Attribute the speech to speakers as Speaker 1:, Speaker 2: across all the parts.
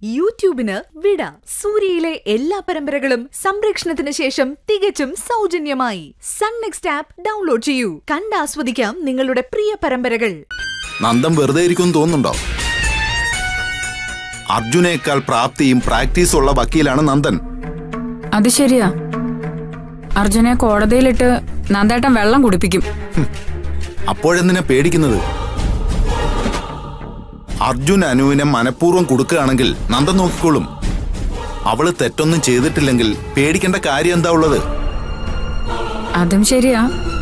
Speaker 1: യൂട്യൂബിന് വിട സൂര്യയിലെ എല്ലാ പരമ്പരകളും സംരക്ഷണത്തിന് ശേഷം തികച്ചും സൗജന്യമായി സൺ നെക്സ്റ്റ് ആപ്പ് ഡൗൺലോഡ് ചെയ്യൂ കണ്ടാസ്വദിക്കാം നിങ്ങളുടെ പ്രിയ പരമ്പരകൾ
Speaker 2: നന്ദൻ വെറുതെ ഇരിക്കും തോന്നുന്നുണ്ടോ അർജുനേക്കാൾ പ്രാപ്തിയും പ്രാക്ടീസും ഉള്ള വക്കീലാണ് നന്ദൻ
Speaker 3: അത് ശരിയാ അർജുനെ കോടതിയിലിട്ട് നന്ദേട്ടൻ വെള്ളം കുടിപ്പിക്കും
Speaker 2: അപ്പോഴെന്തിനാ പേടിക്കുന്നത് അർജുൻ അനുവിനെ മനഃപൂർവ്വം കൊടുക്കുകയാണെങ്കിൽ നന്ദൻ നോക്കിക്കോളും അവള് തെറ്റൊന്നും ചെയ്തിട്ടില്ലെങ്കിൽ പേടിക്കേണ്ട കാര്യം എന്താ ഉള്ളത്
Speaker 3: അതും ശരിയാ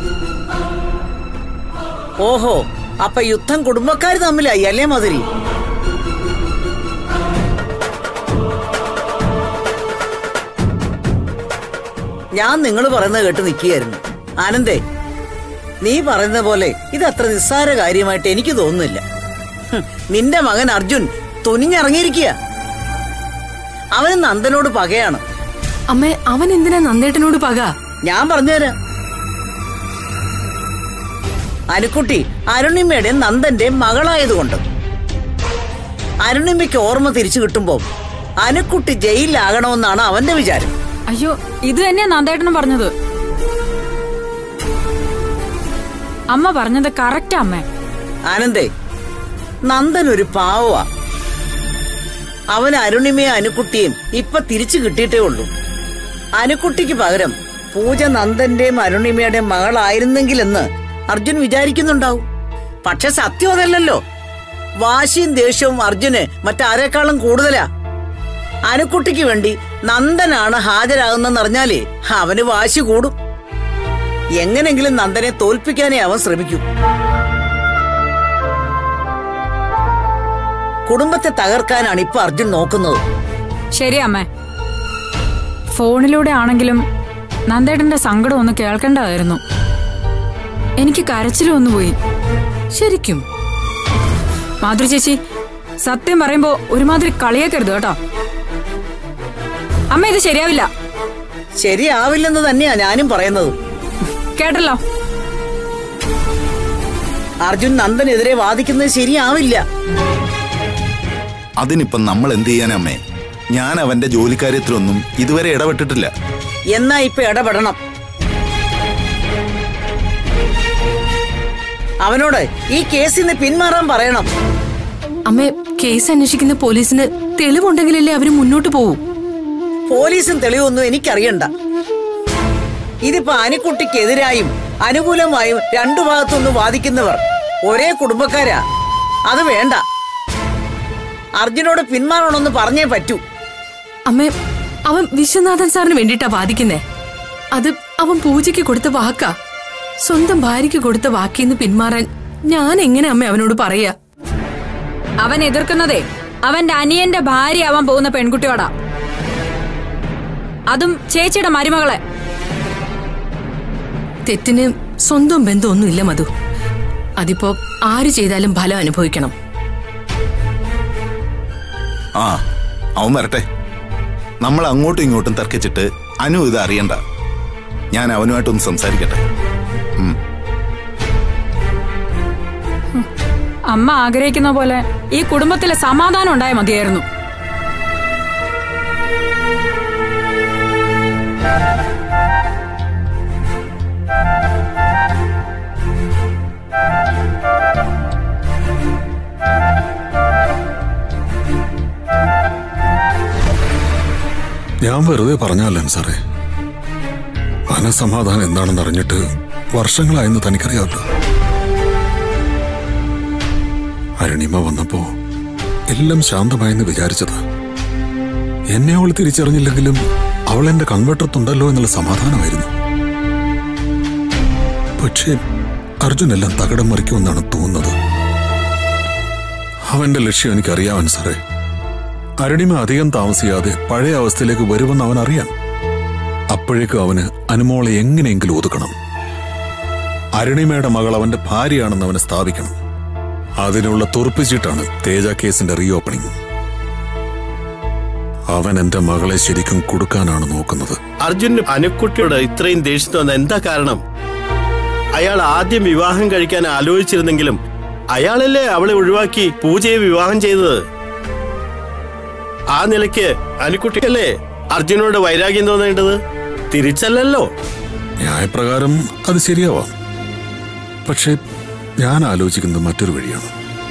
Speaker 4: ഓഹോ അപ്പൊ യുദ്ധം കുടുംബക്കാർ തമ്മിലായി അല്ലേ മധുരി ഞാൻ നിങ്ങൾ പറയുന്നത് കേട്ട് നിൽക്കുകയായിരുന്നു ആനന്ദേ നീ പറയുന്ന പോലെ ഇത് അത്ര നിസ്സാര കാര്യമായിട്ട് എനിക്ക് തോന്നുന്നില്ല ഹും, നിന്റെ മകൻ അർജുൻ തുനിഞ്ഞിറങ്ങിയിരിക്കുക അവന് നന്ദനോട് പകയാണ്
Speaker 5: അമ്മേ അവൻ എന്തിനാ നന്ദേട്ടനോട് പക
Speaker 4: ഞാൻ പറഞ്ഞുതരാം അനുക്കുട്ടി അരുണിമയുടെ നന്ദന്റെ മകളായതുകൊണ്ട് അരുണിമയ്ക്ക് ഓർമ്മ തിരിച്ചു കിട്ടുമ്പോ അനുക്കുട്ടി ജയിലിലാകണമെന്നാണ് അവന്റെ വിചാരം
Speaker 3: അയ്യോ ഇത് തന്നെയാ നന്ദേട്ടനും പറഞ്ഞത് അമ്മ പറഞ്ഞത് കറക്റ്റാ അമ്മേ
Speaker 4: ആനന്ദേ നന്ദൻ ഒരു പാവമാ അവന് അരുണിമയും അനുക്കുട്ടിയും ഇപ്പൊ തിരിച്ചു കിട്ടിയിട്ടേ ഉള്ളൂ അനുക്കുട്ടിക്ക് പകരം പൂജ നന്ദന്റെയും അരുണിമയുടെയും മകളായിരുന്നെങ്കിലെന്ന് അർജുൻ വിചാരിക്കുന്നുണ്ടാവും പക്ഷെ സത്യം അതല്ലല്ലോ വാശിയും ദേഷ്യവും അർജുന് മറ്റാരേക്കാളും കൂടുതലാ അനുക്കുട്ടിക്ക് വേണ്ടി നന്ദനാണ് ഹാജരാകുന്നെന്നറിഞ്ഞാലേ അവന് വാശി കൂടും എങ്ങനെങ്കിലും നന്ദനെ തോൽപ്പിക്കാനേ അവൻ ശ്രമിക്കൂ കുടുംബത്തെ തകർക്കാനാണ് ഇപ്പൊ അർജുൻ നോക്കുന്നത്
Speaker 3: ശരിയാ അമ്മേ ഫോണിലൂടെ ആണെങ്കിലും നന്ദേട്ടന്റെ സങ്കടം ഒന്ന് കേൾക്കേണ്ടതായിരുന്നു എനിക്ക് കരച്ചിലും ഒന്ന് പോയി
Speaker 5: ശരിക്കും
Speaker 3: മാധുരി ചേച്ചി സത്യം പറയുമ്പോ ഒരുമാതിരി കളിയാക്കരുത് കേട്ടോ അമ്മ ഇത് ശരിയാവില്ല
Speaker 4: ശരിയാവില്ലെന്ന് തന്നെയാ ഞാനും പറയുന്നത്
Speaker 3: കേട്ടല്ലോ
Speaker 4: അർജുൻ നന്ദനെതിരെ വാദിക്കുന്നത് ശരിയാവില്ല
Speaker 2: അതിനിപ്പം നമ്മൾ എന്ത് ചെയ്യാനമ്മേ ഞാൻ അവന്റെ ജോലിക്കാര്യത്തിലൊന്നും ഇതുവരെ ഇടപെട്ടിട്ടില്ല
Speaker 4: എന്നാ ഇപ്പൊ ഇടപെടണം അവനോട് ഈ കേസിൽ നിന്ന് പിന്മാറാൻ പറയണം
Speaker 5: അമ്മേ കേസ് അന്വേഷിക്കുന്ന പോലീസിന് തെളിവുണ്ടെങ്കിലല്ലേ അവര് മുന്നോട്ട് പോകൂ
Speaker 4: പോലീസും തെളിവൊന്നും എനിക്കറിയണ്ട ഇതിപ്പോ അനിക്കുട്ടിക്കെതിരായും അനുകൂലമായും രണ്ടു ഭാഗത്തുനിന്ന് വാദിക്കുന്നവർ ഒരേ കുടുംബക്കാരാ അത് വേണ്ട അർജുനോട് പിന്മാറണമെന്ന് പറഞ്ഞേ പറ്റൂ
Speaker 5: അമ്മേ അവൻ വിശ്വനാഥൻ സാറിന് വേണ്ടിയിട്ടാ വാദിക്കുന്നേ അത് അവൻ പൂജയ്ക്ക് കൊടുത്ത വാക്കാ സ്വന്തം ഭാര്യയ്ക്ക് കൊടുത്ത വാക്കിന്ന് പിന്മാറാൻ ഞാൻ എങ്ങനെ അമ്മ അവനോട് പറയാ
Speaker 3: അവൻ എതിർക്കുന്നതേ അവന്റെ അനിയന്റെ ഭാര്യ ആവാൻ പോകുന്ന പെൺകുട്ടിയോടാ അതും ചേച്ചിയുടെ മരുമകളെ
Speaker 5: തെറ്റിന് സ്വന്തം ബന്ധമൊന്നുമില്ല മധു അതിപ്പോ ആര് ചെയ്താലും ഫലം അനുഭവിക്കണം
Speaker 2: ആ അവൻ വരട്ടെ നമ്മൾ അങ്ങോട്ടും ഇങ്ങോട്ടും തർക്കിച്ചിട്ട് അനു ഇത് അറിയണ്ട ഞാൻ അവനുമായിട്ടൊന്ന് സംസാരിക്കട്ടെ ഉം.
Speaker 3: അമ്മ ആഗ്രഹിക്കുന്ന പോലെ ഈ കുടുംബത്തിലെ സമാധാനം ഉണ്ടായ മതിയായിരുന്നു
Speaker 6: ഞാൻ വെറുതെ പറഞ്ഞല്ല സാറേ മനസമാധാനം എന്താണെന്ന് അറിഞ്ഞിട്ട് വർഷങ്ങളായെന്ന് തനിക്കറിയാമല്ലോ അരുണിമ വന്നപ്പോ എല്ലാം ശാന്തമായെന്ന് വിചാരിച്ചതാ എന്നെ അവൾ തിരിച്ചറിഞ്ഞില്ലെങ്കിലും അവൾ എന്റെ കൺവെട്ടത്തുണ്ടല്ലോ എന്നുള്ള സമാധാനമായിരുന്നു പക്ഷേ അർജുൻ എല്ലാം തകടം മറിക്കുമെന്നാണ് തോന്നുന്നത് അവന്റെ ലക്ഷ്യം എനിക്കറിയാവൻ സാറേ അരുണിമ അധികം താമസിയാതെ പഴയ അവസ്ഥയിലേക്ക് വരുമെന്ന് അവൻ അറിയാം അപ്പോഴേക്കും അവന് അനുമോളെ എങ്ങനെയെങ്കിലും ഒതുക്കണം അരുണിമയുടെ മകൾ അവന്റെ ഭാര്യയാണെന്ന് അവനെ സ്ഥാപിക്കണം അതിനുള്ള തുറപ്പിച്ചിട്ടാണ് തേജ കേസിന്റെ റീ ഓപ്പണിംഗ് അവൻ എന്റെ മകളെ ശരിക്കും കൊടുക്കാനാണ് നോക്കുന്നത്
Speaker 7: അർജുന് അനുക്കുട്ടിയോട് ഇത്രയും ദേഷ്യം തോന്നാൻ എന്താ കാരണം അയാൾ ആദ്യം വിവാഹം കഴിക്കാൻ ആലോചിച്ചിരുന്നെങ്കിലും അയാളല്ലേ അവളെ ഒഴിവാക്കി പൂജയെ വിവാഹം ചെയ്തത് ആ നിലയ്ക്ക് അനുക്കുട്ടിക്കല്ലേ അർജുനോട് വൈരാഗ്യം തോന്നേണ്ടത് തിരിച്ചല്ലല്ലോ
Speaker 6: ന്യായപ്രകാരം അത് ശരിയാവാം പക്ഷേ ഞാൻ ആലോചിക്കുന്നത് മറ്റൊരു വഴിയാണ്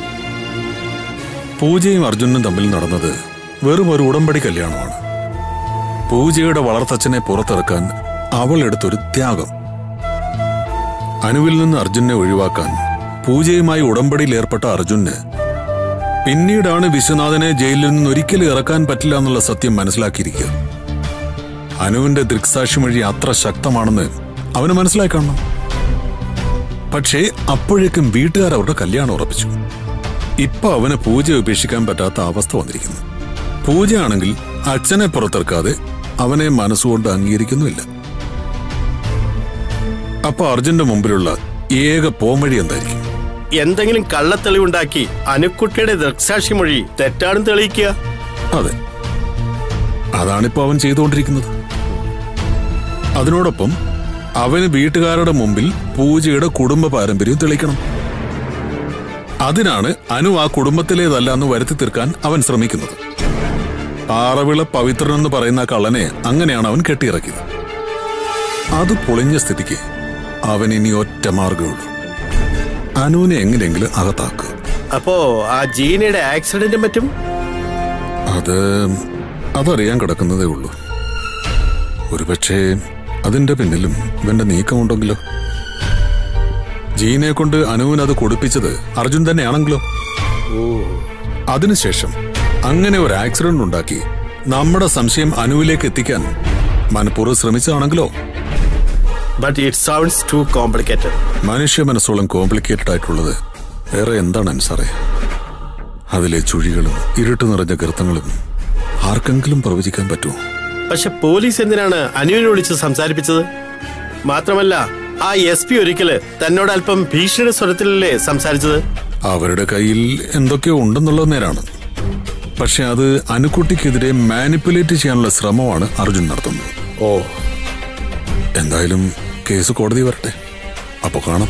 Speaker 6: പൂജയും അർജുനനും തമ്മിൽ നടന്നത് വെറും ഒരു ഉടമ്പടി കല്യാണമാണ് പൂജയുടെ വളർത്തച്ഛനെ പുറത്തിറക്കാൻ അവൾ എടുത്തൊരു ത്യാഗം അനുവിൽ നിന്ന് അർജുനെ ഒഴിവാക്കാൻ പൂജയുമായി ഉടമ്പടിയിൽ ഏർപ്പെട്ട അർജുന് പിന്നീടാണ് വിശ്വനാഥനെ ജയിലിൽ നിന്ന് ഒരിക്കലും ഇറക്കാൻ പറ്റില്ല എന്നുള്ള സത്യം മനസ്സിലാക്കിയിരിക്കുക അനുവിന്റെ ദൃക്സാക്ഷി വഴി അത്ര ശക്തമാണെന്ന് അവന് മനസ്സിലായി കാണണം പക്ഷേ അപ്പോഴേക്കും വീട്ടുകാർ അവരുടെ കല്യാണം ഉറപ്പിച്ചു ഇപ്പൊ അവന് പൂജ ഉപേക്ഷിക്കാൻ പറ്റാത്ത അവസ്ഥ വന്നിരിക്കുന്നു പൂജയാണെങ്കിൽ അച്ഛനെ പുറത്തിറക്കാതെ അവനെ മനസ്സുകൊണ്ട് അംഗീകരിക്കുന്നുമില്ല അപ്പൊ അർജുന്റെ മുമ്പിലുള്ള ഏക പോംവഴി എന്തായിരിക്കും
Speaker 7: എന്തെങ്കിലും കള്ളത്തെളിവുണ്ടാക്കി അനുക്കുട്ടിയുടെ ദൃക്സാക്ഷി മൊഴി തെറ്റാണെന്ന് തെളിയിക്കുക
Speaker 6: അതെ അതാണിപ്പോ അവൻ ചെയ്തുകൊണ്ടിരിക്കുന്നത് അതിനോടൊപ്പം അവന് വീട്ടുകാരുടെ മുമ്പിൽ പൂജയുടെ കുടുംബ പാരമ്പര്യം തെളിയിക്കണം അതിനാണ് അനു ആ കുടുംബത്തിലേതല്ല എന്ന് വരുത്തി തീർക്കാൻ അവൻ ശ്രമിക്കുന്നത് പാറവിള പവിത്രൻ എന്ന് പറയുന്ന ആ കള്ളനെ അങ്ങനെയാണ് അവൻ കെട്ടിയിറക്കിയത് അത് പൊളിഞ്ഞ സ്ഥിതിക്ക് അവൻ ഇനി ഒറ്റ മാർഗമുള്ളൂ അനുവിനെ എങ്ങനെയെങ്കിലും അകത്താക്കുക
Speaker 7: അപ്പോ ആ ജീനയുടെ ആക്സിഡന്റും പറ്റും
Speaker 6: അത് അതറിയാൻ കിടക്കുന്നതേ ഉള്ളൂ ഒരുപക്ഷേ അതിന്റെ പിന്നിലും ഇവന്റെ നീക്കമുണ്ടെങ്കിലോ ജീനെ കൊണ്ട് അനുവിന് അത് കൊടുപ്പിച്ചത് അർജുൻ തന്നെയാണെങ്കിലോ അതിനുശേഷം അങ്ങനെ ഒരു ആക്സിഡന്റ് ഉണ്ടാക്കി നമ്മുടെ സംശയം അനുവിലേക്ക് എത്തിക്കാൻ മനഃപൂർവ്വം ശ്രമിച്ചതാണെങ്കിലോ
Speaker 7: but it sounds too complicated
Speaker 6: മനുഷ്യ മനസ്സോളം കോംപ്ലിക്കേറ്റഡ് ആയിട്ടുള്ളത് വേറെ എന്താണ് അൻസാറേ അതിലെ ചുഴികളും ഇരുട്ട് നിറഞ്ഞ ഗർത്തങ്ങളും ആർക്കെങ്കിലും പ്രവചിക്കാൻ പറ്റുമോ
Speaker 7: പക്ഷെ പോലീസ് എന്തിനാണ് അനുവിനെ വിളിച്ച് സംസാരിപ്പിച്ചത് മാത്രമല്ല ആ എസ് പി ഒരിക്കല് തന്നോട് അല്പം ഭീഷണി സ്വരത്തിലല്ലേ സംസാരിച്ചത്
Speaker 6: അവരുടെ കയ്യിൽ എന്തൊക്കെയോ ഉണ്ടെന്നുള്ളത് നേരാണ് പക്ഷെ അത് അനുക്കുട്ടിക്കെതിരെ മാനിപ്പുലേറ്റ് ചെയ്യാനുള്ള ശ്രമമാണ് അർജുൻ നടത്തുന്നത്
Speaker 7: ഓ
Speaker 6: എന്തായാലും കേസ് കോടതി വരട്ടെ അപ്പൊ കാണാം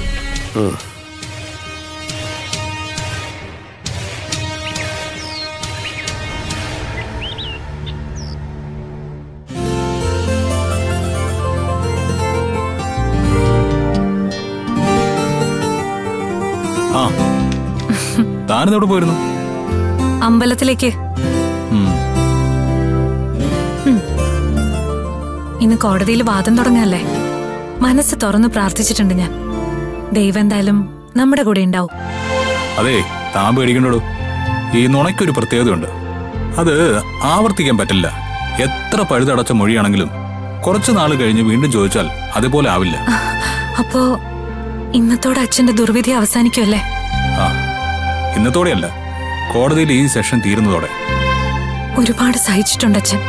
Speaker 8: ആ താനിതെവിടെ പോയിരുന്നു
Speaker 3: അമ്പലത്തിലേക്ക്
Speaker 8: ഉം.
Speaker 3: ഇന്ന് കോടതിയിൽ വാദം തുടങ്ങല്ലേ മനസ്സ് തുറന്ന് പ്രാർത്ഥിച്ചിട്ടുണ്ട് ഞാൻ ദൈവം എന്തായാലും നമ്മുടെ കൂടെ ഉണ്ടാവും
Speaker 8: അതെ താൻ പേടിക്കണ്ടോ ഈ നുണയ്ക്കൊരു പ്രത്യേകതയുണ്ട് അത് ആവർത്തിക്കാൻ പറ്റില്ല എത്ര പഴുതടച്ച മൊഴിയാണെങ്കിലും കുറച്ചു നാൾ കഴിഞ്ഞ് വീണ്ടും ചോദിച്ചാൽ അതുപോലെ ആവില്ല
Speaker 3: അപ്പോ ഇന്നത്തോടെ അച്ഛന്റെ ദുർവിധി അവസാനിക്കുമല്ലേ
Speaker 8: ആ ഇന്നത്തോടെയല്ല കോടതിയിൽ ഈ സെഷൻ തീരുന്നതോടെ
Speaker 3: ഒരുപാട് സഹിച്ചിട്ടുണ്ട് അച്ഛൻ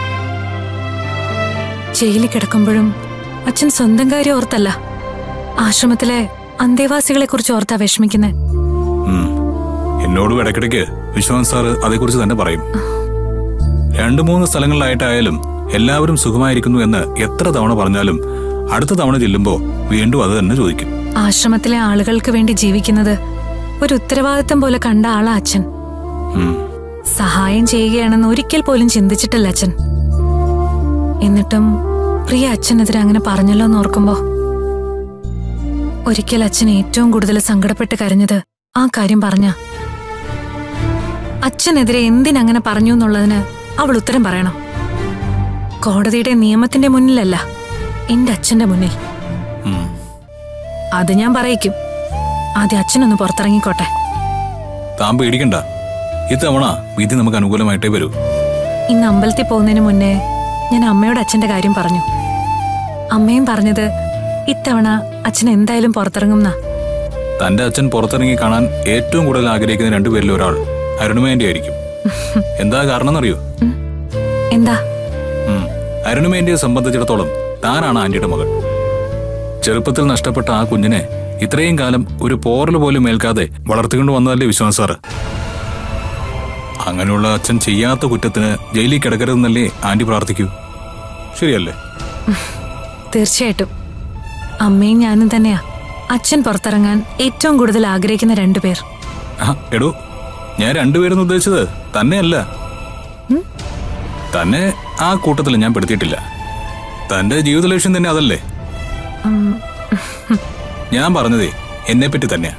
Speaker 3: ജയിലിൽ കിടക്കുമ്പോഴും അച്ഛൻ സ്വന്തം കാര്യം ഓർത്തല്ല ആശ്രമത്തിലെ അന്തേവാസികളെ കുറിച്ച് ഓർത്താ വിഷമിക്കുന്നത്
Speaker 8: ഉം. എന്നോടും ഇടയ്ക്കിടയ്ക്ക് വിശ്വനാഥ് സാറ് അതേക്കുറിച്ച് തന്നെ പറയും രണ്ടു മൂന്ന് സ്ഥലങ്ങളിലായിട്ടായാലും എല്ലാവരും സുഖമായിരിക്കുന്നു എന്ന് എത്ര തവണ പറഞ്ഞാലും അടുത്ത തവണ ചെല്ലുമ്പോ വീണ്ടും അത് തന്നെ ചോദിക്കും
Speaker 3: ആശ്രമത്തിലെ ആളുകൾക്ക് വേണ്ടി ജീവിക്കുന്നത് ഒരു ഉത്തരവാദിത്തം പോലെ കണ്ട ആളാ അച്ഛൻ
Speaker 8: ഉം.
Speaker 3: സഹായം ചെയ്യുകയാണെന്ന് ഒരിക്കൽ പോലും ചിന്തിച്ചിട്ടില്ല അച്ഛൻ എന്നിട്ടും പ്രിയ അച്ഛനെതിരെ അങ്ങനെ പറഞ്ഞല്ലോ എന്ന് ഓർക്കുമ്പോ ഒരിക്കൽ അച്ഛൻ ഏറ്റവും കൂടുതൽ സങ്കടപ്പെട്ട് കരഞ്ഞത് ആ കാര്യം പറഞ്ഞ അച്ഛനെതിരെ എന്തിനങ്ങനെ പറഞ്ഞു എന്നുള്ളതിന് അവൾ ഉത്തരം പറയണം കോടതിയുടെ നിയമത്തിന്റെ മുന്നിലല്ല എന്റെ അച്ഛന്റെ മുന്നിൽ
Speaker 8: ഉം.
Speaker 3: അത് ഞാൻ പറയിക്കും ആദ്യം അച്ഛനൊന്ന് പുറത്തിറങ്ങിക്കോട്ടെ
Speaker 8: താൻ പേടിക്കണ്ട ഇത്തവണ വിധി നമുക്ക് അനുകൂലമായിട്ടേ വരൂ
Speaker 3: ഇന്ന് അമ്പലത്തിൽ പോകുന്നതിന് മുന്നേ ഞാൻ അമ്മയോട് അച്ഛന്റെ കാര്യം പറഞ്ഞു അമ്മയും പറഞ്ഞത് ഇത്തവണ അച്ഛൻ എന്തായാലും പുറത്തിറങ്ങുന്ന
Speaker 8: തന്റെ അച്ഛൻ പുറത്തിറങ്ങി കാണാൻ ഏറ്റവും കൂടുതൽ ആഗ്രഹിക്കുന്ന രണ്ടുപേരിൽ ഒരാൾ അരുണുമേന്റെ ആയിരിക്കും എന്താ കാരണം എന്നറിയോ
Speaker 3: എന്താ
Speaker 8: ഉം. അരുണുമേന്റയെ സംബന്ധിച്ചിടത്തോളം താനാണ് ആന്റിയുടെ മകൾ ചെറുപ്പത്തിൽ നഷ്ടപ്പെട്ട ആ കുഞ്ഞിനെ ഇത്രയും കാലം ഒരു പോറൽ പോലും ഏൽക്കാതെ വളർത്തിക്കൊണ്ട് വന്നതല്ലേ വിശ്വാസ് സാറ് അങ്ങനെയുള്ള അച്ഛൻ ചെയ്യാത്ത കുറ്റത്തിന് ജയിലിൽ കിടക്കരുതെന്നല്ലേ ആന്റി പ്രാർത്ഥിക്കൂ ശരിയല്ലേ
Speaker 3: തീർച്ചയായിട്ടും അമ്മയും ഞാനും തന്നെയാ അച്ഛൻ പുറത്തിറങ്ങാൻ ഏറ്റവും കൂടുതൽ ആഗ്രഹിക്കുന്ന രണ്ടുപേർ
Speaker 8: ആ എടോ ഞാൻ രണ്ടുപേരെന്ന് ഉദ്ദേശിച്ചത് തന്നെയല്ല തന്നെ ആ കൂട്ടത്തിൽ ഞാൻ പെടുത്തിയിട്ടില്ല തന്റെ ജീവിത ലക്ഷ്യം തന്നെ അതല്ലേ ഞാൻ പറഞ്ഞതേ എന്നെപ്പറ്റി തന്നെയാ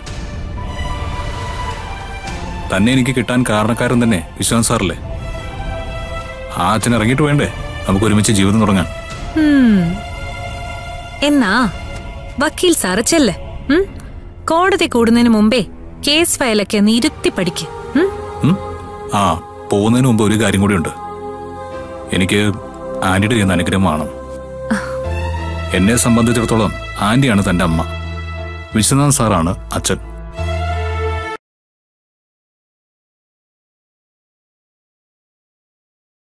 Speaker 8: തന്നെ എനിക്ക് കിട്ടാൻ കാരണക്കാരൻ തന്നെ വിശ്വാസ് സാറല്ലേ ആ അച്ഛൻ ഇറങ്ങിയിട്ട് വേണ്ടേ നമുക്ക് ഒരുമിച്ച് ജീവിതം തുടങ്ങാൻ
Speaker 3: ഉം. എന്നാ വക്കീൽ സാറ് ചെല്ല് ഉം? കോടതി കൂടുന്നതിന് മുമ്പേ കേസ് ഫയലൊക്കെ ഒന്ന് ഇരുത്തി പഠിക്ക് ഉം?
Speaker 8: ഉം? ആ പോകുന്നതിന് മുമ്പ് ഒരു കാര്യം കൂടിയുണ്ട് എനിക്ക് ആന്റിയുടെ ചെയ്യുന്ന അനുഗ്രഹം വേണം എന്നെ സംബന്ധിച്ചിടത്തോളം ആന്റിയാണ് തന്റെ അമ്മ വിശ്വനാഥ് സാറാണ് അച്ഛൻ